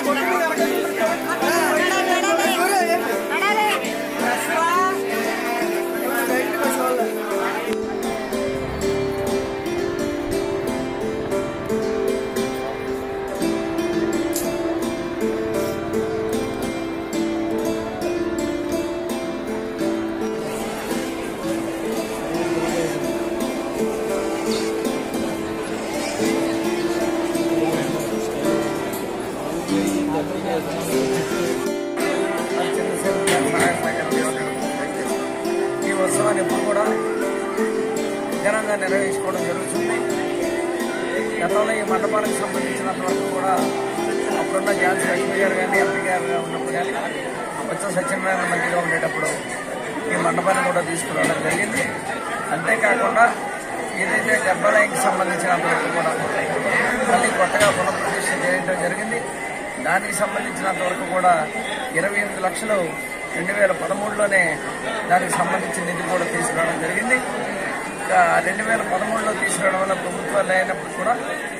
ఈ ఉత్సవాన్ని ఎప్పుడు కూడా ఘనంగా నిర్వహించుకోవడం జరుగుతుంది గతంలో ఈ మండపానికి సంబంధించినంత వరకు కూడా అప్పుడున్న ఝాన్సీ లక్ష్మి గారు కానీ ఎంపీ గారు ఉన్నప్పుడు కానీ వచ్చే సత్యనారాయణ మంత్రిగా ఉండేటప్పుడు ఈ మండపాన్ని కూడా తీసుకురావడం జరిగింది అంతేకాకుండా ఏదైతే గర్భాలయంకి సంబంధించినంత వరకు కూడా మళ్ళీ కొత్తగా పునఃప్రతిష్ఠ చేయడం జరిగింది దానికి సంబంధించినంత వరకు కూడా ఇరవై ఎనిమిది లక్షలు రెండు వేల పదమూడులోనే దానికి సంబంధించిన నిధి కూడా తీసుకురావడం జరిగింది ఇంకా రెండు వేల పదమూడులో తీసుకురావడం వల్ల ప్రభుత్వాలు అయినప్పుడు కూడా